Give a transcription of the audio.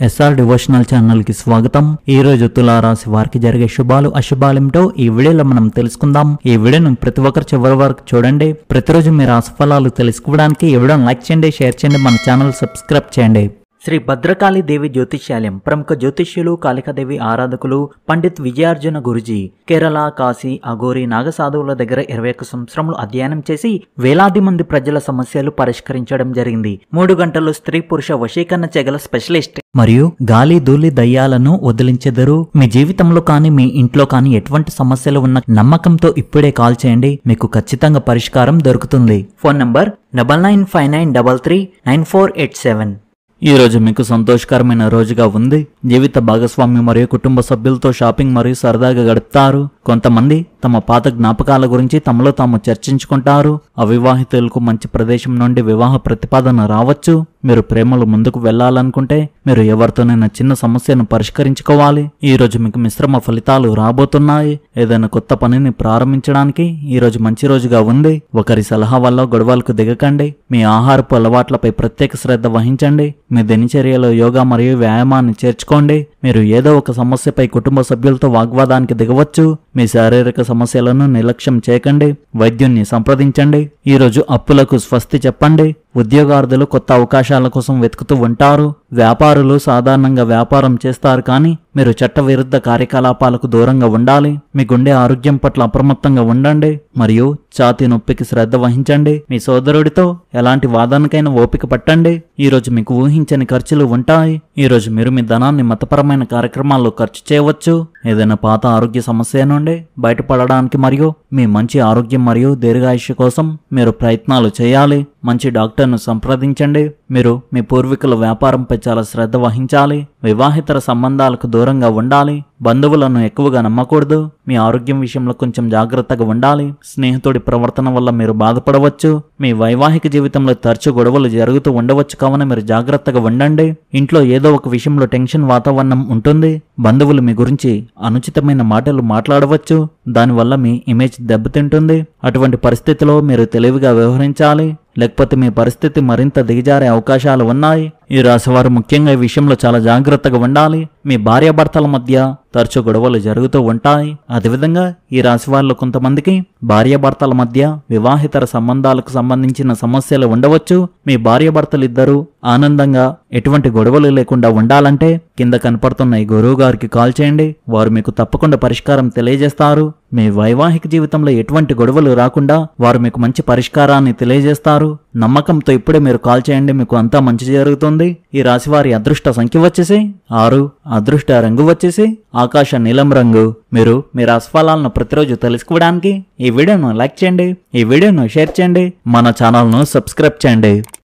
SR devotional channel కి స్వాగతం ఈ రోజు తులారాశి వారికి జరిగే శుభాలు అశుభాలేమిటో ఈ వీడియోలో మనం తెలుసుకుందాం ఈ వీడియోను ప్రతి ఒక్కరు చివరి వరకు చూడండి ప్రతిరోజు మీ రాశి ఫలాలు తెలుసుకోవడానికి ఈ వీడియోను లైక్ చేయండి షేర్ చేయండి మన ఛానల్ సబ్స్క్రైబ్ చేయండి శ్రీ భద్రకాళి దేవి జ్యోతిష్యాలయం ప్రముఖ జ్యోతిష్యులు కాళికాదేవి ఆరాధకులు పండిత్ విజయార్జున గురుజీ కేరళ కాశీ అఘోరి నాగసాధువుల దగ్గర ఇరవై ఒక్క సంవత్సరములు అధ్యయనం చేసి వేలాది మంది ప్రజల సమస్యలు పరిష్కరించడం జరిగింది మూడు గంటలు స్త్రీ పురుష వశీకరణ చెగల స్పెషలిస్ట్ మరియు గాలి ధూళి దయ్యాలను వదిలించెదరు మీ జీవితంలో కానీ మీ ఇంట్లో కానీ ఎటువంటి సమస్యలు ఉన్న నమ్మకంతో ఇప్పుడే కాల్ చేయండి మీకు ఖచ్చితంగా పరిష్కారం దొరుకుతుంది phone number double nine five nine double three nine four eight seven ఈ రోజు మీకు సంతోషకరమైన రోజుగా ఉంది జీవిత భాగస్వామి మరియు కుటుంబ సభ్యులతో షాపింగ్ మరియు సరదాగా గడుపుతారు కొంతమంది తమ పాత జ్ఞాపకాల గురించి తమలో తాము చర్చించుకుంటారు అవివాహితులకు మంచి ప్రదేశం నుండి వివాహ ప్రతిపాదన రావచ్చు మీరు ప్రేమలు ముందుకు వెళ్ళాలనుకుంటే మీరు ఎవరితోనైనా చిన్న సమస్యను పరిష్కరించుకోవాలి ఈ రోజు మీకు మిశ్రమ ఫలితాలు రాబోతున్నాయి ఏదైనా కొత్త పనిని ప్రారంభించడానికి ఈ రోజు మంచి రోజుగా ఉంది ఒకరి సలహా వల్ల గొడవలకు దిగకండి మీ ఆహారపు అలవాట్లపై ప్రత్యేక శ్రద్ధ వహించండి మీ దినచర్యలో యోగా మరియు వ్యాయామాన్ని చేర్చుకోండి మీరు ఏదో ఒక సమస్యపై కుటుంబ సభ్యులతో వాగ్వాదానికి దిగవచ్చు మీ శారీరక సమస్యలను నిర్లక్ష్యం చేయకండి వైద్యున్ని సంప్రదించండి ఈ రోజు అప్పులకు స్వస్తి చెప్పండి ఉద్యోగార్థులు కొత్త అవకాశాల కోసం వెతుకుతూ ఉంటారు వ్యాపారులు సాధారణంగా వ్యాపారం చేస్తారు కానీ మీరు చట్టవిరుద్ధ కార్యకలాపాలకు దూరంగా ఉండాలి మీ గుండె ఆరోగ్యం పట్ల అప్రమత్తంగా ఉండండి మరియు ఛాతీ నొప్పికి శ్రద్ధ వహించండి మీ సోదరుడితో ఎలాంటి వాదనకైనా ఓపిక పట్టండి ఈ రోజు మీకు ఊహించని ఖర్చులు ఉంటాయి ఈ రోజు మీరు మీ ధనాన్ని మతపరమైన కార్యక్రమాల్లో ఖర్చు చేయవచ్చు ఏదైనా పాత ఆరోగ్య సమస్య నుండి బయటపడడానికి మరియు మీ మంచి ఆరోగ్యం మరియు దీర్ఘాయుష్య కోసం మీరు ప్రయత్నాలు చేయాలి మంచి డాక్టర్ను సంప్రదించండి మీరు మీ పూర్వీకుల వ్యాపారంపై చాలా శ్రద్ధ వహించాలి వివాహితర సంబంధాలకు దూరంగా ఉండాలి బంధువులను ఎక్కువగా నమ్మకూడదు మీ ఆరోగ్యం విషయంలో కొంచెం జాగ్రత్తగా ఉండాలి స్నేహితుడి ప్రవర్తన వల్ల మీరు బాధపడవచ్చు మీ వైవాహిక జీవితంలో తరచు గొడవలు జరుగుతూ ఉండవచ్చు కావున మీరు జాగ్రత్తగా ఉండండి ఇంట్లో ఏదో ఒక విషయంలో టెన్షన్ వాతావరణం ఉంటుంది బంధువులు మీ గురించి అనుచితమైన మాటలు మాట్లాడవచ్చు దానివల్ల మీ ఇమేజ్ దెబ్బతింటుంది అటువంటి పరిస్థితిలో మీరు తెలివిగా వ్యవహరించాలి లేకపోతే మీ పరిస్థితి మరింత దిగజారే అవకాశాలు ఉన్నాయి ఈ రాశివారు ముఖ్యంగా ఈ విషయంలో చాలా జాగ్రత్తగా ఉండాలి మీ భార్యాభర్తల మధ్య తరచు గొడవలు జరుగుతూ ఉంటాయి అదేవిధంగా ఈ రాశి వారిలో కొంతమందికి భార్యాభర్తల మధ్య వివాహితర సంబంధాలకు సంబంధించిన సమస్యలు ఉండవచ్చు మీ భార్యాభర్తలు ఇద్దరు ఆనందంగా ఎటువంటి గొడవలు లేకుండా ఉండాలంటే కింద కనపడుతున్న ఈ గురువు గారికి కాల్ చేయండి వారు మీకు తప్పకుండా పరిష్కారం తెలియజేస్తారు మీ వైవాహిక జీవితంలో ఎటువంటి గొడవలు రాకుండా వారు మీకు మంచి పరిష్కారాన్ని తెలియజేస్తారు నమ్మకంతో ఇప్పుడే మీరు కాల్ చేయండి మీకు అంతా మంచి జరుగుతుంది ఈ రాశి వారి అదృష్ట సంఖ్య వచ్చేసి ఆరు అదృష్ట రంగు వచ్చేసి ఆకాశ నీలం రంగు మీరు మీ రాశిఫలాలను ప్రతిరోజు తెలుసుకోవడానికి ఈ వీడియోను లైక్ చేయండి ఈ వీడియోను షేర్ చేయండి మన ఛానల్ను సబ్స్క్రైబ్ చేయండి